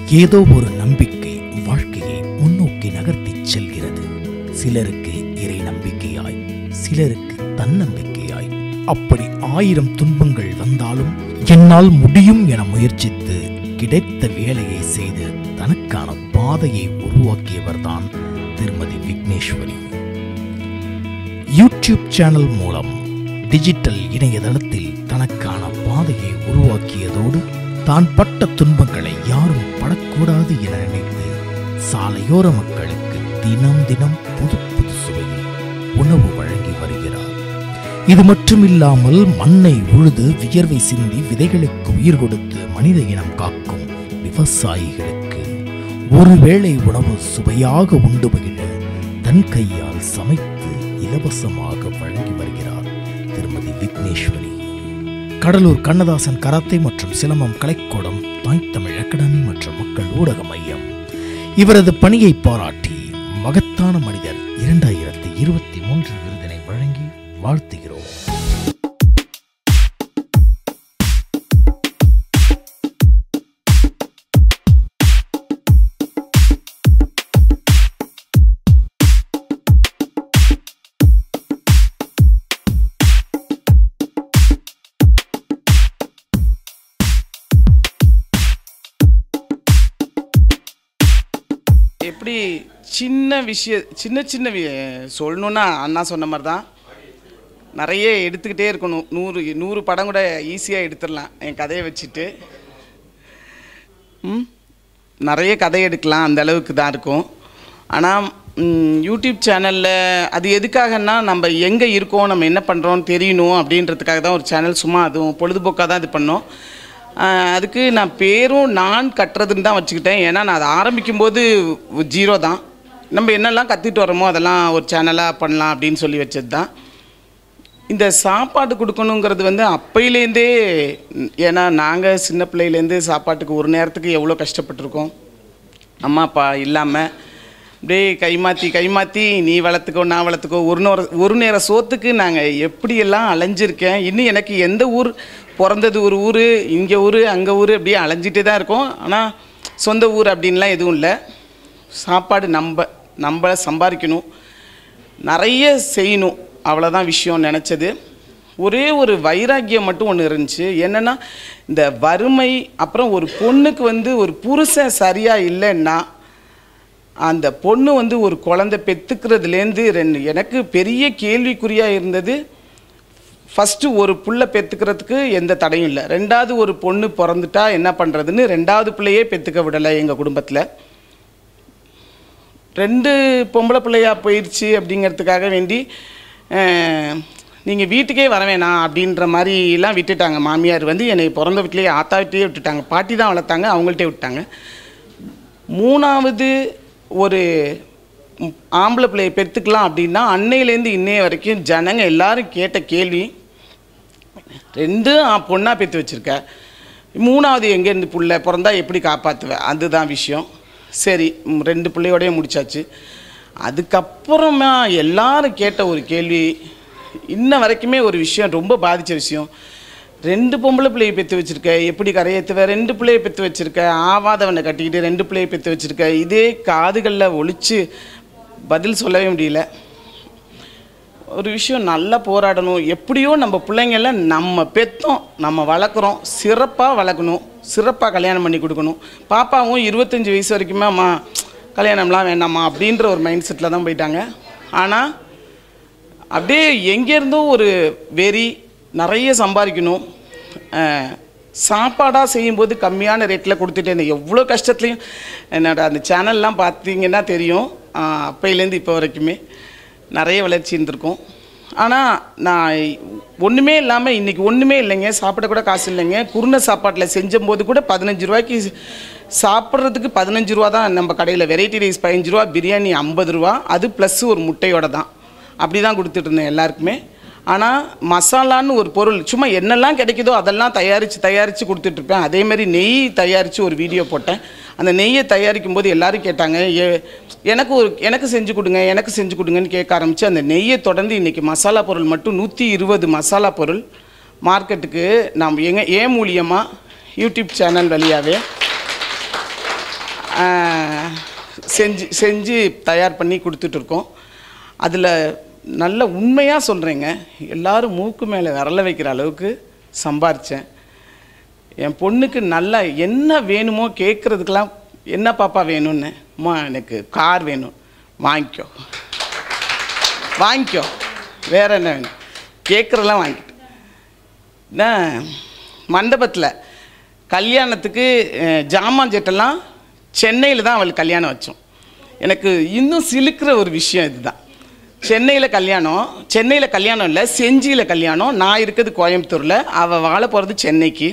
ஏதோ ஒரு நம்பிக்கை வாழ்க்கையை முன்னோக்கி நகர்த்திச் செல்கிறது சிலருக்கு இறை நம்பிக்கையாய் சிலருக்கு தன்னம்பிக்கையாய் அப்படி ஆயிரம் துன்பங்கள் வந்தாலும் என்னால் முடியும் என முயற்சித்து கிடைத்த வேலையை செய்து தனக்கான பாதையை உருவாக்கியவர்தான் திருமதி விக்னேஸ்வரி யூடியூப் சேனல் மூலம் டிஜிட்டல் இணையதளத்தில் தனக்கான பாதையை உருவாக்கியதோடு தான் பட்ட துன்பங்களை யாரும் படக்கூடாது என நினைத்து சாலையோர மக்களுக்கு தினம் தினம் புது புது சுவையில் உணவு வழங்கி வருகிறார் இது மட்டுமில்லாமல் மண்ணை உழுது வியர்வை சிந்தி விதைகளுக்கு உயிர் கொடுத்து மனித இனம் காக்கும் விவசாயிகளுக்கு ஒருவேளை உணவு சுவையாக உண்டு மகிழ தன் கையால் சமைத்து இலவசமாக வழங்கி வருகிறார் திருமதி விக்னேஸ்வரி கடலூர் கண்ணதாசன் கராத்தே மற்றும் சிலம்பம் கலைக்கூடம் தாய் தமிழ் அகாடமி மற்றும் மக்கள் ஊடக மையம் இவரது பணியை பாராட்டி மகத்தான மனிதர் இரண்டாயிரத்தி இருபத்தி மூன்று விருதினை வழங்கி வாழ்த்துகிறோம் எப்படி சின்ன விஷய சின்ன சின்ன வி- சொல்லணுன்னா அண்ணா சொன்ன மாதிரி தான் நிறைய எடுத்துக்கிட்டே இருக்கணும் நூறு நூறு படம் கூட ஈஸியாக எடுத்துடலாம் என் கதையை வச்சுட்டு ம் நிறைய கதை எடுக்கலாம் அந்த அளவுக்கு தான் இருக்கும் ஆனால் யூடியூப் சேனலில் அது எதுக்காகன்னா நம்ம எங்கே இருக்கோம் நம்ம என்ன பண்ணுறோம் தெரியணும் அப்படின்றதுக்காக தான் ஒரு சேனல் சும்மா அதுவும் பொழுதுபோக்காக தான் இது பண்ணோம் ஆஹ் அதுக்கு நான் பேரும் நான் கட்டுறதுன்னு தான் வச்சுக்கிட்டேன் ஏன்னா நான் அதை ஆரம்பிக்கும்போது ஜீரோ தான் நம்ம என்னெல்லாம் கற்றுட்டு வரோமோ அதெல்லாம் ஒரு சேனலாக பண்ணலாம் அப்படின்னு சொல்லி வச்சது தான் இந்த சாப்பாடு கொடுக்கணுங்கிறது வந்து அப்பையிலேருந்தே ம், ஏன்னா நாங்கள் சின்ன பிள்ளையிலேருந்து சாப்பாட்டுக்கு ஒரு நேரத்துக்கு எவ்வளோ கஷ்டப்பட்டிருக்கோம் அம்மா அப்பா இல்லாமல் அப்படியே கைமாற்றி கைமாற்றி நீ வளர்த்துக்கோ நான் வளர்த்துக்கோ ஒரு நேர ஒரு நேர சோத்துக்கு நாங்கள் எப்படியெல்லாம் அலைஞ்சிருக்கேன் இன்னும் எனக்கு எந்த ஊர் பிறந்தது ஒரு ஊர் இங்கே ஊர் அங்கே ஊர் அப்படியே அலைஞ்சிட்டே தான் இருக்கோம் ஆனால் சொந்த ஊர் அப்படின்லாம் எதுவும் இல்லை சாப்பாடு நம்ம நம்ம சம்பாதிக்கணும் நிறைய செய்யணும் அவ்வளோதான் விஷயம் நினச்சது ஒரே ஒரு வைராக்கியம் மட்டும் ஒன்று இருந்துச்சு என்னென்னா இந்த வறுமை அப்புறம் ஒரு பொண்ணுக்கு வந்து ஒரு புருஷன் சரியாக இல்லைன்னா அந்த பொண்ணு வந்து ஒரு குழந்தை பெற்றுக்கிறதுலேருந்து ரெண்டு எனக்கு பெரிய கேள்விக்குறியாக இருந்தது ஃபஸ்ட்டு ஒரு புள்ள பெற்றுக்கிறதுக்கு எந்த தடையும் இல்லை ரெண்டாவது ஒரு பொண்ணு பிறந்துட்டா என்ன பண்ணுறதுன்னு ரெண்டாவது பிள்ளையே பெற்றுக்க விடலை எங்கள் குடும்பத்தில் ரெண்டு பொம்பளை பிள்ளையா போயிடுச்சு அப்படிங்கிறதுக்காக வேண்டி நீங்கள் வீட்டுக்கே வர வேணாம் அப்படின்ற மாதிரிலாம் விட்டுட்டாங்க மாமியார் வந்து என்னை பிறந்த வீட்டிலேயே ஆத்தா வீட்லேயே விட்டுட்டாங்க பாட்டி தான் வளர்த்தாங்க அவங்கள்ட்டே விட்டாங்க மூணாவது ஒரு ம், ஆம்பளை பிள்ளையை பெற்றுக்கலாம் அப்படின்னா அன்னையிலேருந்து இன்னைய வரைக்கும் ஜனங்க எல்லாரும் கேட்ட கேள்வி ரெண்டு பொண்ணாக பெற்று வச்சுருக்க மூணாவது எங்கேருந்து புள்ள பிறந்தா எப்படி காப்பாற்றுவேன் அதுதான் விஷயம் சரி ம், ரெண்டு பிள்ளையோடய முடிச்சாச்சு அதுக்கப்புறமா எல்லாரும் கேட்ட ஒரு கேள்வி இன்ன வரைக்குமே ஒரு விஷயம் ரொம்ப பாதித்த விஷயம் ரெண்டு பொம்பளை பிள்ளையை பெற்று வச்சுருக்க எப்படி கரையேற்றுவ ரெண்டு பிள்ளையை பெற்று வச்சுருக்க ஆவாதவனை கட்டிக்கிட்டு ரெண்டு பிள்ளையை பெற்று வச்சுருக்க இதே காதுகளில் ஒழிச்சு பதில் சொல்லவே முடியல ஒரு விஷயம் நல்லா போராடணும் எப்படியோ நம்ம பிள்ளைங்கள நம்ம பெற்றோம் நம்ம வளர்க்குறோம் சிறப்பாக வளர்க்கணும் சிறப்பாக கல்யாணம் பண்ணி கொடுக்கணும் பாப்பாவும் இருபத்தஞ்சி வயசு வரைக்குமே அம்மா கல்யாணம்லாம் வேண்டாம்மா அப்படின்ற ஒரு மைண்ட் செட்டில் தான் போயிட்டாங்க ஆனால் அப்படியே எங்கேருந்தோ ஒரு வெறி நிறைய சம்பாதிக்கணும் சாப்பாடாக செய்யும்போது கம்மியான ரேட்டில் கொடுத்துட்டு இருந்தேன் எவ்வளோ கஷ்டத்துலையும் என்னோட அந்த சேனல்லாம் பார்த்தீங்கன்னா தெரியும் ஆஹ் அப்பையிலேருந்து இப்போ வரைக்குமே நிறைய வளர்ச்சி இருந்திருக்கும் ஆனால் நான் ஒன்றுமே இல்லாமல் இன்றைக்கி ஒன்றுமே இல்லைங்க சாப்பிட கூட காசு இல்லைங்க குருணை சாப்பாட்டில் செஞ்சம்போது கூட பதினஞ்சு ரூபாய்க்கு சாப்பிட்றதுக்கு பதினஞ்சு ரூபா தான் நம்ம கடையில் வெரைட்டி ரைஸ் பதினஞ்சு ரூபா பிரியாணி ஐம்பது ரூபா அது ப்ளஸ் ஒரு முட்டையோட தான் அப்படி தான் கொடுத்துட்டு இருந்தேன் எல்லாருக்குமே ஆனால் மசாலான்னு ஒரு பொருள் சும்மா என்னெல்லாம் கிடைக்குதோ அதெல்லாம் தயாரித்து தயாரித்து கொடுத்துட்ருப்பேன் அதேமாரி நெய் தயாரித்து ஒரு வீடியோ போட்டேன் அந்த நெய்யை தயாரிக்கும் போது எல்லாரும் கேட்டாங்க "ஏ- எனக்கு ஒரு எனக்கு செஞ்சு கொடுங்க எனக்கு செஞ்சு கொடுங்கன்னு கேட்க ஆரம்பித்து அந்த நெய்யை தொடர்ந்து இன்றைக்கி மசாலா பொருள் மட்டும் நூற்றி இருபது மசாலா பொருள் மார்க்கெட்டுக்கு நாம் எங்க ஏன் மூலியமாக யூடியூப் சேனல் வழியாகவே ஆஹ், செஞ்சு செஞ்சு தயார் பண்ணி கொடுத்துட்ருக்கோம் அதில் நல்ல உண்மையாக சொல்கிறேங்க எல்லாரும் மூக்கு மேலே விரல வைக்கிற அளவுக்கு சம்பாரித்தேன் என் பொண்ணுக்கு நல்லா என்ன வேணுமோ கேட்குறதுக்கெல்லாம் என்ன பாப்பா வேணும்னு அம்மா எனக்கு கார் வேணும் வாங்கிக்கோ வாங்கிக்கோ வேற என்ன வேணும் கேட்குறதெல்லாம் வாங்கிட்டு நான் மண்டபத்தில் கல்யாணத்துக்கு அஹ், ஜாமான் ஜெட்டெல்லாம் சென்னையில் தான் அவளுக்கு கல்யாணம் வச்சோம் எனக்கு இன்னும் சிலுக்கிற ஒரு விஷயம் இதுதான் சென்னையில் கல்யாணம் சென்னையில் கல்யாணம் இல்லை செஞ்சியில் கல்யாணம் நான் இருக்கிறது கோயம்புத்தூரில் அவள் வாழ போகிறது சென்னைக்கு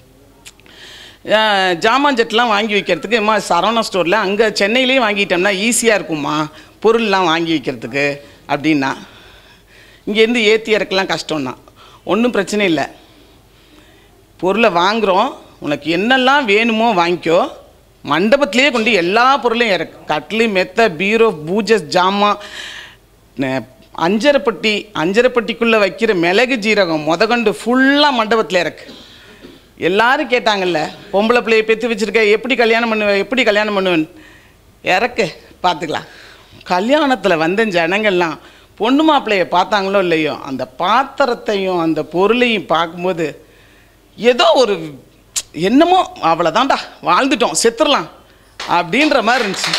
அஹ், ஜாமான் ஜெட்லாம் வாங்கி வைக்கிறதுக்கு அம்மா சரவணா ஸ்டோரில் அங்கே சென்னையிலேயே வாங்கிட்டோம்னா ஈஸியாக இருக்கும்மா பொருள்லாம் வாங்கி வைக்கிறதுக்கு அப்படின்னா இங்கேருந்து ஏற்றி இறக்கலாம் கஷ்டம்னா ஒன்றும் பிரச்சனை இல்லை பொருளை வாங்குகிறோம் உனக்கு என்னெல்லாம் வேணுமோ வாங்கிக்கோ மண்டபத்திலேயே கொண்டு எல்லா பொருளையும் இறக்கு கட்லி மெத்த பீரோ பூஜஸ் ஜாமான் நெ- அஞ்சரைப்பட்டி அஞ்சரைப்பட்டிக்குள்ளே வைக்கிற மிளகு ஜீரகம் முதகண்டு ஃபுல்லாக மண்டபத்தில் இறக்கு எல்லாரும் கேட்டாங்கல்ல பொம்பளை பிள்ளைய பெற்று வச்சிருக்க எப்படி கல்யாணம் பண்ணுவ எப்படி கல்யாணம் பண்ணுவேன் இறக்கு பார்த்துக்கலாம் கல்யாணத்தில் வந்த ஜனங்கள்லாம் பொண்ணு மாப்பிள்ளைய பார்த்தாங்களோ இல்லையோ அந்த பாத்திரத்தையும் அந்த பொருளையும் பார்க்கும்போது ஏதோ ஒரு என்னமோ அவ்வளோதான்டா வாழ்ந்துட்டோம் செத்துடலாம் அப்படின்ற மாதிரி இருந்துச்சு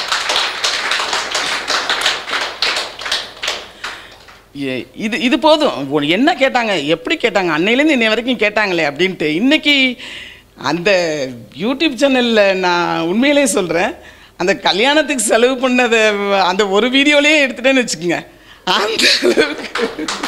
ஏ- இது இது போதும் உ- என்ன கேட்டாங்க எப்படி கேட்டாங்க அன்னையிலேருந்து இன்னை வரைக்கும் கேட்டாங்களே அப்படின்ட்டு இன்னைக்கு அந்த யூடியூப் சேனலில் நான் உண்மையிலே சொல்கிறேன் அந்த கல்யாணத்துக்கு செலவு பண்ணதை அந்த ஒரு வீடியோலேயே எடுத்துட்டேன்னு வச்சுக்கோங்க அந்த அளவுக்கு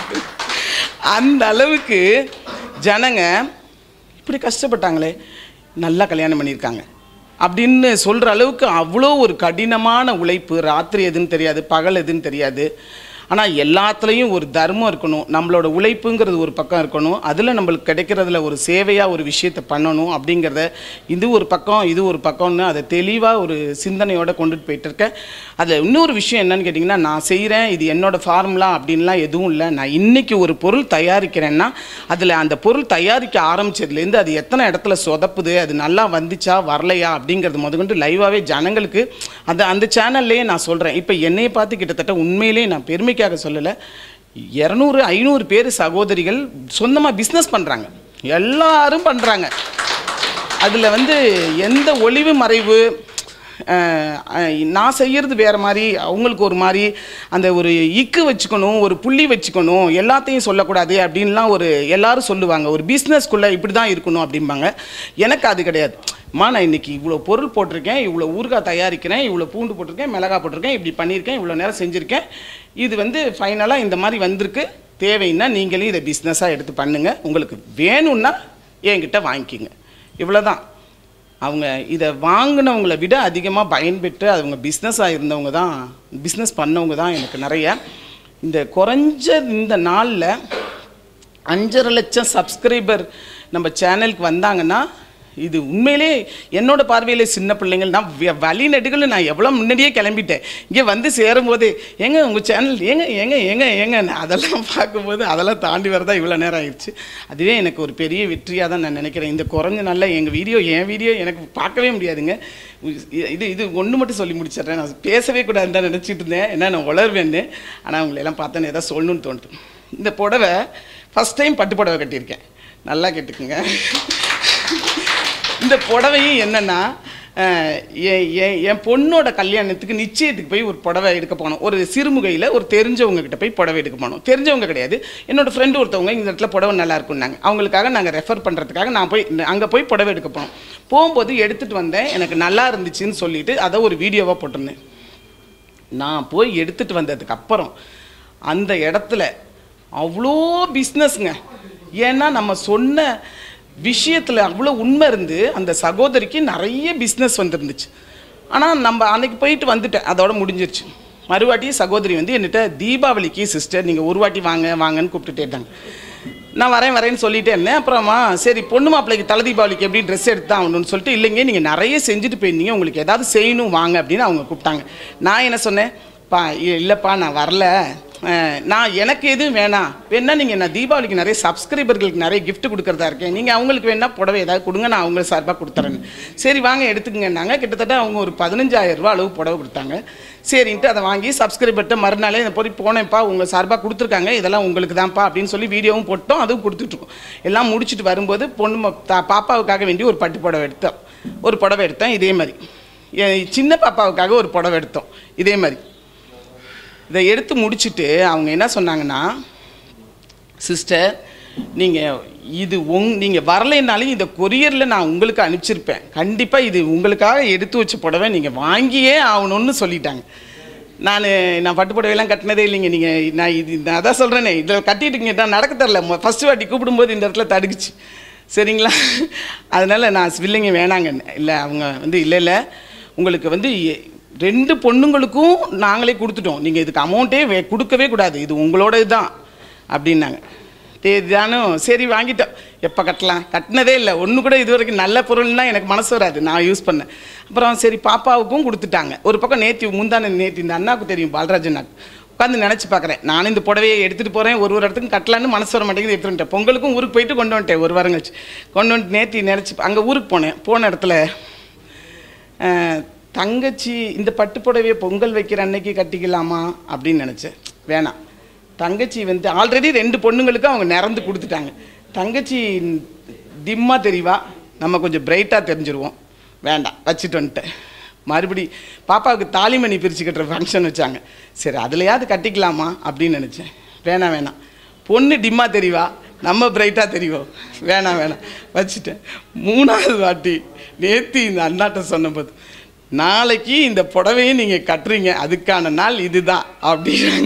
அந்த அளவுக்கு ஜனங்க இப்படி கஷ்டப்பட்டாங்களே நல்லா கல்யாணம் பண்ணியிருக்காங்க அப்படின்னு சொல்கிற அளவுக்கு அவ்வளோ ஒரு கடினமான உழைப்பு ராத்திரி எதுன்னு தெரியாது பகல் எதுன்னு தெரியாது ஆனால் எல்லாத்துலேயும் ஒரு தர்மம் இருக்கணும் நம்மளோட உழைப்புங்கிறது ஒரு பக்கம் இருக்கணும் அதில் நம்மளுக்கு கிடைக்கிறதுல ஒரு சேவையாக ஒரு விஷயத்தை பண்ணணும் அப்படிங்கிறத இது ஒரு பக்கம் இது ஒரு பக்கம்னு அதை தெளிவாக ஒரு சிந்தனையோடு கொண்டுட்டு போயிட்டு இருக்கேன் அதில் இன்னொரு விஷயம் என்னன்னு கேட்டிங்கன்னா நான் செய்கிறேன் இது என்னோட ஃபார்முலா அப்படின்லாம் எதுவும் இல்லை நான் இன்னைக்கு ஒரு பொருள் தயாரிக்கிறேன்னா அதில் அந்த பொருள் தயாரிக்க ஆரம்பிச்சதுலேருந்து அது எத்தனை இடத்துல சொதப்புது அது நல்லா வந்துச்சா வரலையா அப்படிங்கிறது முதற்கொண்டு லைவாகவே ஜனங்களுக்கு அந்த அந்த சேனல்லையே நான் சொல்கிறேன் இப்போ என்னையை பார்த்து கிட்டத்தட்ட உண்மையிலேயே நான் பெருமைக்காக சொல்லலை இரநூறு ஐநூறு பேர் சகோதரிகள் சொந்தமாக பிஸ்னஸ் பண்ணுறாங்க எல்லாரும் பண்ணுறாங்க அதில் வந்து எந்த ஒளிவு மறைவு அஹ், அஹ், நான் செய்கிறது வேறு மாதிரி அவங்களுக்கு ஒரு மாதிரி அந்த ஒரு இக்கு வச்சுக்கணும் ஒரு புள்ளி வச்சுக்கணும் எல்லாத்தையும் சொல்லக்கூடாது அப்படின்லாம் ஒரு எல்லாரும் சொல்லுவாங்க ஒரு பிஸ்னஸ்க்குள்ளே இப்படி தான் இருக்கணும் அப்படிம்பாங்க எனக்கு அது கிடையாது அம்மா நான் இன்னைக்கு இவ்வளோ பொருள் போட்டிருக்கேன் இவ்வளோ ஊறுகாய் தயாரிக்கிறேன் இவ்வளோ பூண்டு போட்டிருக்கேன் மிளகாய் போட்டிருக்கேன் இப்படி பண்ணியிருக்கேன் இவ்வளோ நேரம் செஞ்சுருக்கேன் இது வந்து ஃபைனலாக இந்த மாதிரி வந்திருக்கு தேவைன்னா நீங்களே இதை பிஸ்னஸாக எடுத்து பண்ணுங்கள் உங்களுக்கு வேணும்னா என்கிட்ட வாங்கிக்கிங்க இவ்வளோதான் அவங்க இதை வாங்கினவங்களை விட அதிகமாக பயன்பெற்று அவங்க பிஸ்னஸாக இருந்தவங்க தான் பிஸ்னஸ் பண்ணவங்க தான் எனக்கு நிறைய இந்த குறைஞ்ச இந்த நாளில் அஞ்சரை லட்சம் சப்ஸ்கிரைபர் நம்ம சேனலுக்கு வந்தாங்கன்னா இது உண்மையிலே என்னோட பார்வையிலே சின்ன பிள்ளைங்கள் நான் வ- வழி நெடுகள் நான் எவ்வளோ முன்னாடியே கிளம்பிட்டேன் இங்கே வந்து சேரும்போது ஏங்க உங்கள் சேனல் ஏங்க ஏங்க ஏங்க ஏங்க அதெல்லாம் பார்க்கும்போது அதெல்லாம் தாண்டி வரதா இவ்வளோ நேரம் ஆயிடுச்சு அதுவே எனக்கு ஒரு பெரிய வெற்றியாக தான் நான் நினைக்கிறேன் இந்த குறைஞ்ச நாளில் எங்கள் வீடியோ என் வீடியோ எனக்கு பார்க்கவே முடியாதுங்க இது- இது இது ஒன்று மட்டும் சொல்லி முடிச்சிடுறேன் நான் பேசவே கூடாதுன்னு தான் நினச்சிட்டு இருந்தேன் ஏன்னா நான் உளர்வேன்னு ஆனால் உங்களை எல்லாம் பார்த்தேன்னு ஏதாவது சொல்லணும்னு தோணுது இந்த புடவை ஃபஸ்ட் டைம் பட்டு புடவை கட்டியிருக்கேன் நல்லா கேட்டுக்குங்க இந்த புடவையும் என்னென்னா என் என் என் பொண்ணோட கல்யாணத்துக்கு நிச்சயத்துக்கு போய் ஒரு புடவை எடுக்க போனோம் ஒரு சிறுமுகையில் ஒரு தெரிஞ்சவங்க கிட்ட போய் புடவை எடுக்க போனோம் தெரிஞ்சவங்க கிடையாது என்னோட ஃப்ரெண்டு ஒருத்தவங்க இந்த இடத்துல புடவை நல்லா இருக்குன்னாங்க அவங்களுக்காக நாங்கள் ரெஃபர் பண்ணுறதுக்காக நான் போய் அங்கே போய் புடவை எடுக்க போனோம் போகும்போது எடுத்துகிட்டு வந்தேன் எனக்கு நல்லா இருந்துச்சுன்னு சொல்லிட்டு அதை ஒரு வீடியோவாக போட்டிருந்தேன் நான் போய் எடுத்துட்டு வந்ததுக்கு அப்புறம் அந்த இடத்துல அவ்வளோ பிஸ்னஸ்ங்க ஏன்னா நம்ம சொன்ன விஷயத்தில் அவ்வளோ உண்மை இருந்து அந்த சகோதரிக்கு நிறைய பிஸ்னஸ் வந்துருந்துச்சு ஆனால் நம்ம அன்னைக்கு போயிட்டு வந்துட்டேன் அதோட முடிஞ்சிருச்சு மறுவாட்டி சகோதரி வந்து என்கிட்ட தீபாவளிக்கு சிஸ்டர் நீங்கள் ஒரு வாட்டி வாங்க வாங்கன்னு கூப்பிட்டுட்டே இருந்தாங்க நான் வரேன் வரேன்னு சொல்லிட்டே இருந்தேன் அப்புறமா சரி பொண்ணு மாப்பிள்ளைக்கு தலை தீபாவளிக்கு எப்படி ட்ரெஸ் எடுத்து ஆகணும்னு சொல்லிட்டு இல்லைங்க நீங்கள் நிறைய செஞ்சுட்டு போயிருந்தீங்க உங்களுக்கு ஏதாவது செய்யணும் வாங்க அப்படின்னு அவங்க கூப்பிட்டாங்க நான் என்ன சொன்னேன் பா இ- இல்லைப்பா நான் வரல அஹ், நான் எனக்கு எதுவும் வேணாம் வேணா நீங்கள் நான் தீபாவளிக்கு நிறைய சப்ஸ்கிரைபர்களுக்கு நிறைய gift கொடுக்குறதா இருக்கேன் நீங்கள் அவங்களுக்கு வேணா புடவை ஏதாவது கொடுங்க நான் அவங்களுக்கு சார்பாக கொடுத்துறேன்னு சரி வாங்க எடுத்துக்கங்கன்னாங்க கிட்டத்தட்ட அவங்க ஒரு பதினஞ்சாயிரம் ரூபா அளவு புடவை கொடுத்தாங்க சரின்ட்டு அதை வாங்கி சப்ஸ்கிரைபர்கிட்ட மறுநாளே இந்த போய் போனேன்ப்பா உங்கள் சார்பாக கொடுத்துருக்காங்க இதெல்லாம் உங்களுக்கு தான்ப்பா அப்படின்னு சொல்லி வீடியோவும் போட்டோம் அதுவும் கொடுத்துட்ருக்கோம் எல்லாம் முடிச்சுட்டு வரும்போது பொண்ணு ம- தா- பாப்பாவுக்காக வேண்டி ஒரு பட்டு புடவை எடுத்தோம் ஒரு புடவை எடுத்தோம் இதே மாதிரி என் சின்ன பாப்பாவுக்காக ஒரு புடவை எடுத்தோம் இதே மாதிரி இதை எடுத்து முடிச்சுட்டு அவங்க என்ன சொன்னாங்கன்னா சிஸ்டர் நீங்கள் இது உங் நீங்கள் வரலைன்னாலும் இந்த கொரியரில் நான் உங்களுக்கு அனுப்பிச்சிருப்பேன் கண்டிப்பாக இது உங்களுக்காக எடுத்து வச்ச புடவை நீங்கள் வாங்கியே ஆகணும்னு சொல்லிட்டாங்க நான் நான் பட்டு புடவையெல்லாம் கட்டினதே இல்லைங்க நீங்கள் நான் இது நான் அதான் சொல்கிறேனே இதில் கட்டிட்டுங்க நான் நடக்க தரல ஃபஸ்ட்டு வாட்டி கூப்பிடும்போது இந்த இடத்துல தடுக்குச்சு சரிங்களா அதனால் நான் இல்லைங்க வேணாங்கன்னு இல்லை அவங்க வந்து இல்லை இல்லை உங்களுக்கு வந்து எ- ரெண்டு பொண்ணுங்களுக்கும் நாங்களே கொடுத்துட்டோம் நீங்கள் இதுக்கு அமௌண்ட்டே வே கொடுக்கவே கூடாது இது உங்களோட இதுதான் அப்படின்னாங்க தேதிதானும் சரி வாங்கிட்டோம் எப்போ கட்டலாம் கட்டினதே இல்லை ஒன்று கூட இது வரைக்கும் நல்ல பொருள்னா எனக்கு மனசு வராது நான் யூஸ் பண்ணேன் அப்புறம் சரி பாப்பாவுக்கும் கொடுத்துட்டாங்க ஒரு பக்கம் நேத்தி முந்தான நேத்தி இந்த அண்ணாவுக்கு தெரியும் பாலராஜ் அண்ணாக்கு உட்காந்து நினச்சி பார்க்குறேன் நானும் இந்த புடவையை எடுத்துகிட்டு போகிறேன் ஒரு ஒரு இடத்துக்கும் கட்டலான்னு மனசு வர மாட்டேங்குது எடுத்துட்டு வந்துட்டேன் பொங்கலுக்கும் ஊருக்கு போயிட்டு கொண்டு வந்துட்டேன் ஒரு வாரம் கழிச்சு கொண்டு வந்துட்டு நேத்தி நினச்சி அங்கே ஊருக்கு போனேன் போன இடத்துல அஹ், தங்கச்சி இந்த பட்டு புடவையை பொங்கல் வைக்கிற அன்னைக்கு கட்டிக்கலாமா அப்படின்னு நினச்சேன் வேணாம் தங்கச்சி வந்து ஆல்ரெடி ரெண்டு பொண்ணுங்களுக்கு அவங்க நிறந்து கொடுத்துட்டாங்க தங்கச்சி டிம்மாக தெரியவா நம்ம கொஞ்சம் பிரைட்டாக தெரிஞ்சிருவோம் வேண்டாம் வச்சுட்டு வந்துட்டேன் மறுபடி பாப்பாவுக்கு தாலிமணி பிரித்து கட்டுற ஃபங்க்ஷன் வச்சாங்க சரி அதுலையாவது கட்டிக்கலாமா அப்படின்னு நினச்சேன் வேணாம் வேணாம் பொண்ணு டிம்மாக தெரியவா நம்ம பிரைட்டாக தெரியும் வேணாம் வேணாம் வச்சுட்டேன் மூணாவது வாட்டி நேத்தி இந்த அண்ணாட்ட சொன்னபோது நாளைக்கு இந்த புடவையும் நீங்கள் கட்டுறீங்க அதுக்கான நாள் இதுதான் அப்படின்னாங்க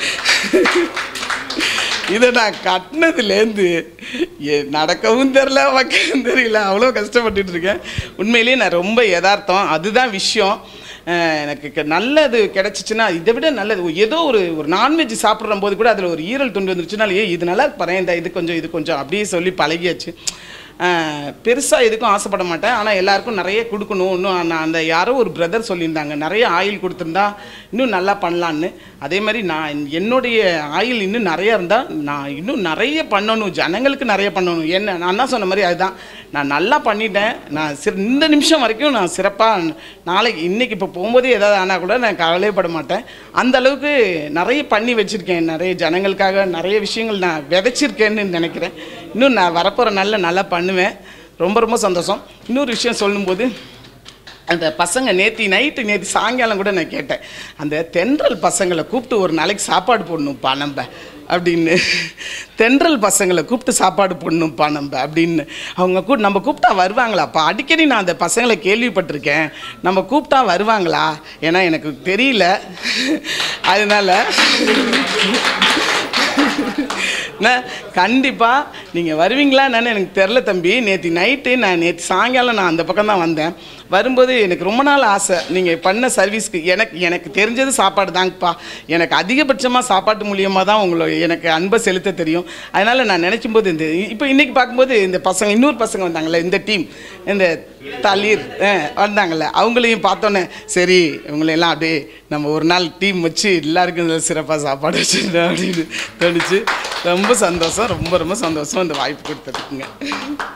இதை நான் கட்டினதுலேருந்து எ- நடக்கவும் தெரில வைக்கவும் தெரியல அவ்வளோ கஷ்டப்பட்டுட்டு இருக்கேன் உண்மையிலேயே நான் ரொம்ப யதார்த்தம் அதுதான் விஷயம் அஹ் எனக்கு க- நல்லது கிடச்சிச்சின்னா இதை விட நல்லது ஏதோ ஒரு ஒரு நான்வெஜ் சாப்பிட்ற போது கூட அதில் ஒரு ஈரல் துண்டு வந்துருச்சுனால ஏ இது நல்லா பரேன் இந்த இது கொஞ்சம் இது கொஞ்சம் அப்படியே சொல்லி பழகியாச்சு பெருசாக எதுக்கும் ஆசைப்பட மாட்டேன் ஆனால் எல்லாருக்கும் நிறைய கொடுக்கணும் இன்னும் நான் அந்த யாரோ ஒரு பிரதர் சொல்லியிருந்தாங்க நிறைய ஆயில் கொடுத்துருந்தா இன்னும் நல்லா பண்ணலான்னு அதே மாதிரி நான் என்னுடைய ஆயில் இன்னும் நிறையா இருந்தால் நான் இன்னும் நிறைய பண்ணணும் ஜனங்களுக்கு நிறைய பண்ணணும் என்ன நான் என்ன சொன்ன மாதிரி அதுதான் நான் நல்லா பண்ணிட்டேன் நான் சிற இந்த நிமிஷம் வரைக்கும் நான் சிறப்பாக நாளைக்கு இன்றைக்கி இப்போ போகும்போது ஏதாவது ஆனால் கூட நான் கவலைப்பட மாட்டேன் அந்த அளவுக்கு நிறைய பண்ணி வச்சுருக்கேன் நிறைய ஜனங்களுக்காக நிறைய விஷயங்கள் நான் விதைச்சிருக்கேன்னு நினைக்கிறேன் இன்னும் நான் வரப்போகிற நல்ல நல்லா பண்ணுவேன் ரொம்ப ரொம்ப சந்தோஷம் இன்னொரு விஷயம் சொல்லும்போது அந்த பசங்க நேத்தி நைட்டு நேத்தி சாயங்காலம் கூட நான் கேட்டேன் அந்த தென்றல் பசங்களை கூப்பிட்டு ஒரு நாளைக்கு சாப்பாடு போடணும்ப்பா நம்ம அப்படின்னு தென்றல் பசங்களை கூப்பிட்டு சாப்பாடு போடணும்ப்பா நம்ம அப்படின்னு அவங்க கூ நம்ம கூப்பிட்டா வருவாங்களாப்பா அடிக்கடி நான் அந்த பசங்களை கேள்விப்பட்டிருக்கேன் நம்ம கூப்பிட்டா வருவாங்களா ஏன்னா எனக்கு தெரியல அதனால நான் கண்டிப்பாக நீங்கள் வருவீங்களா என்னன்னு எனக்கு தெரில தம்பி நேற்று நைட்டு நான் நேற்று சாயங்காலம் நான் அந்த பக்கம் தான் வந்தேன் வரும்போது எனக்கு ரொம்ப நாள் ஆசை நீங்கள் பண்ண சர்வீஸ்க்கு எனக்கு எனக்கு தெரிஞ்சது சாப்பாடு தாங்கப்பா எனக்கு அதிகபட்சமாக சாப்பாட்டு மூலியமாக தான் உங்களை எனக்கு அன்பை செலுத்த தெரியும் அதனால் நான் நினைக்கும் போது இந்த இப்போ இன்றைக்கி பார்க்கும்போது இந்த பசங்க இன்னொரு பசங்க வந்தாங்கல்ல இந்த டீம் இந்த தளிர் அஹ், வந்தாங்கல்ல அவங்களையும் பார்த்தோன்னே சரி இவங்களையெல்லாம் அப்படியே நம்ம ஒரு நாள் டீம் வச்சு எல்லாருக்கும் சிறப்பாக சாப்பாடு வச்சுருந்தோம் அப்படின்னு தோணுச்சு ரொம்ப சந்தோஷம் ரொம்ப ரொம்ப சந்தோஷம் இந்த வாய்ப்பு கொடுத்துருக்குங்க